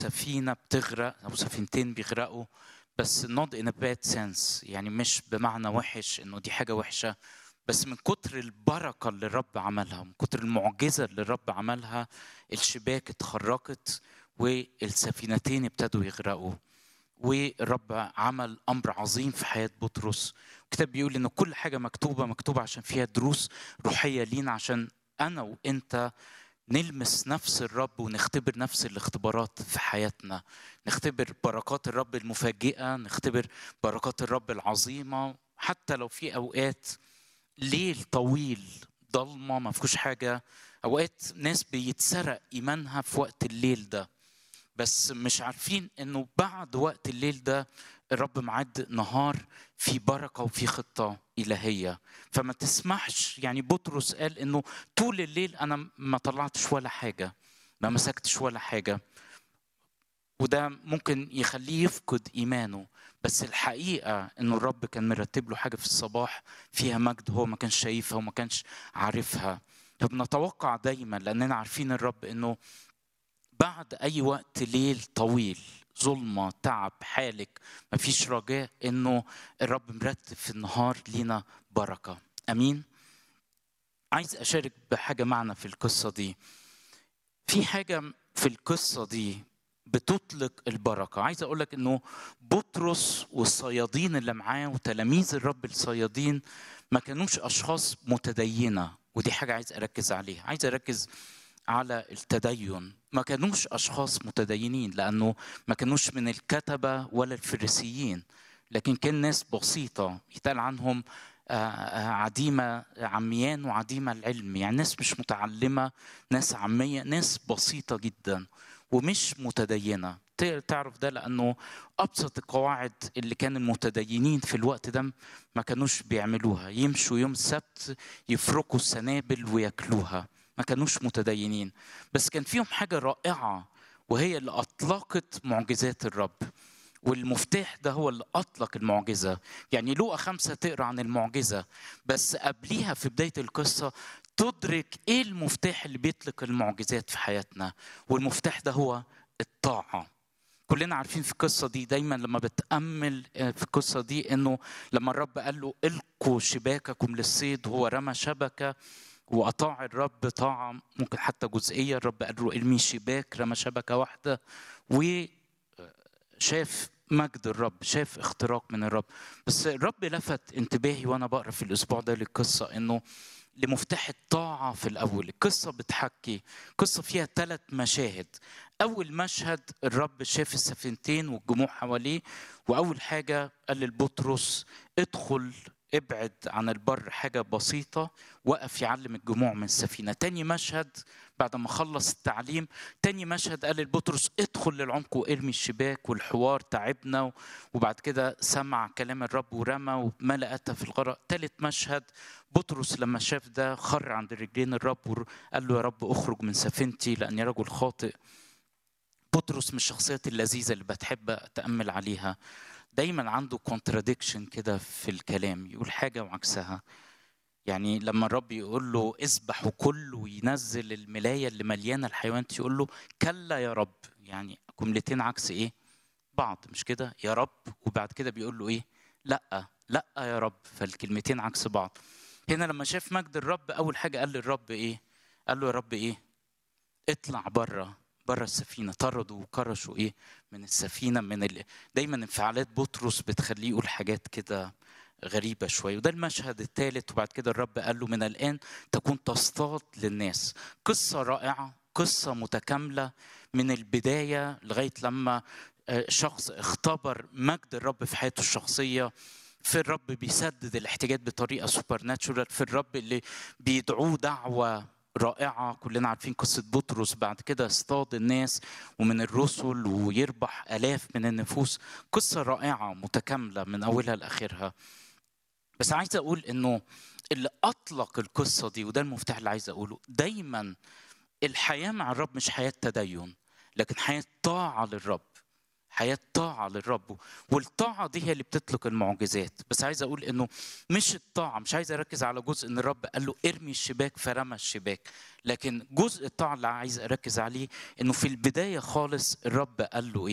سفينة بتغرق أو سفينتين بيغرقوا بس not in a bad sense يعني مش بمعنى وحش إنه دي حاجة وحشة بس من كتر البركة اللي الرب عملها من كتر المعجزة اللي الرب عملها الشباك اتخرقت والسفينتين ابتدوا يغرقوا والرب عمل امر عظيم في حياه بطرس الكتاب بيقول ان كل حاجه مكتوبه مكتوبه عشان فيها دروس روحيه لينا عشان انا وانت نلمس نفس الرب ونختبر نفس الاختبارات في حياتنا نختبر بركات الرب المفاجئه نختبر بركات الرب العظيمه حتى لو في اوقات ليل طويل ضلمه ما فيهوش حاجه اوقات ناس بيتسرق ايمانها في وقت الليل ده بس مش عارفين انه بعد وقت الليل ده الرب معد نهار في بركه وفي خطه الهيه فما تسمحش يعني بطرس قال انه طول الليل انا ما طلعتش ولا حاجه ما مسكتش ولا حاجه وده ممكن يخليه يفقد ايمانه بس الحقيقه انه الرب كان مرتب له حاجه في الصباح فيها مجد هو ما كانش شايفها وما كانش عارفها فبنتوقع دايما لاننا عارفين الرب انه بعد اي وقت ليل طويل ظلمة تعب حالك مفيش رجاء انه الرب مرتب في النهار لينا بركة امين عايز اشارك بحاجة معنا في القصة دي في حاجة في القصة دي بتطلق البركة عايز اقول لك انه بطرس والصيادين اللي معاه وتلاميذ الرب الصيادين ما كانوش اشخاص متدينة ودي حاجة عايز اركز عليها عايز اركز على التدين ما كانوش اشخاص متدينين لانه ما كانوش من الكتبه ولا الفريسيين لكن كان ناس بسيطه يتقال عنهم عديمه عميان وعديمه العلم يعني ناس مش متعلمه ناس عاميه ناس بسيطه جدا ومش متدينه تعرف ده لانه ابسط القواعد اللي كان المتدينين في الوقت ده ما كانوش بيعملوها يمشوا يوم السبت يفركوا السنابل وياكلوها ما كانوش متدينين بس كان فيهم حاجة رائعة وهي اللي أطلقت معجزات الرب والمفتاح ده هو اللي أطلق المعجزة يعني لوقا خمسة تقرأ عن المعجزة بس قبليها في بداية القصة تدرك إيه المفتاح اللي بيطلق المعجزات في حياتنا والمفتاح ده هو الطاعة كلنا عارفين في القصة دي دايما لما بتأمل في القصة دي إنه لما الرب قال له إلقوا شباككم للصيد وهو رمى شبكة واطاع الرب طاعه ممكن حتى جزئيه الرب قال له ارمي شباك رمى شبكه واحده وشاف مجد الرب شاف اختراق من الرب بس الرب لفت انتباهي وانا بقرا في الاسبوع ده للقصه انه لمفتاح الطاعة في الأول القصة بتحكي قصة فيها ثلاث مشاهد أول مشهد الرب شاف السفينتين والجموع حواليه وأول حاجة قال للبطرس ادخل ابعد عن البر حاجة بسيطة وقف يعلم الجموع من السفينة تاني مشهد بعد ما خلص التعليم تاني مشهد قال للبطرس ادخل للعمق وارمي الشباك والحوار تعبنا وبعد كده سمع كلام الرب ورمى وما لقتها في الغرق تالت مشهد بطرس لما شاف ده خر عند رجلين الرب وقال له يا رب اخرج من سفينتي لاني رجل خاطئ بطرس من الشخصيات اللذيذة اللي بتحب أتأمل عليها دايما عنده كونتراديكشن كده في الكلام يقول حاجة وعكسها يعني لما الرب يقول له اذبح وكل وينزل الملاية اللي مليانة الحيوانات يقول له كلا يا رب يعني جملتين عكس ايه بعض مش كده يا رب وبعد كده بيقول له ايه لا لا يا رب فالكلمتين عكس بعض هنا لما شاف مجد الرب اول حاجة قال للرب ايه قال له يا رب ايه اطلع بره بره السفينة طردوا وكرشوا إيه من السفينة من ال... دايما انفعالات بطرس بتخليه يقول حاجات كده غريبة شوية وده المشهد الثالث وبعد كده الرب قال له من الآن تكون تصطاد للناس قصة رائعة قصة متكاملة من البداية لغاية لما شخص اختبر مجد الرب في حياته الشخصية في الرب بيسدد الاحتياجات بطريقة سوبر ناتشورال في الرب اللي بيدعوه دعوة رائعة كلنا عارفين قصة بطرس بعد كده اصطاد الناس ومن الرسل ويربح آلاف من النفوس قصة رائعة متكاملة من أولها لآخرها بس عايز أقول إنه اللي أطلق القصة دي وده المفتاح اللي عايز أقوله دايما الحياة مع الرب مش حياة تدين لكن حياة طاعة للرب حياه طاعه للرب والطاعه دي هي اللي بتطلق المعجزات بس عايز اقول انه مش الطاعه مش عايز اركز على جزء ان الرب قال له ارمي الشباك فرمى الشباك لكن جزء الطاعه اللي عايز اركز عليه انه في البدايه خالص الرب قال له ايه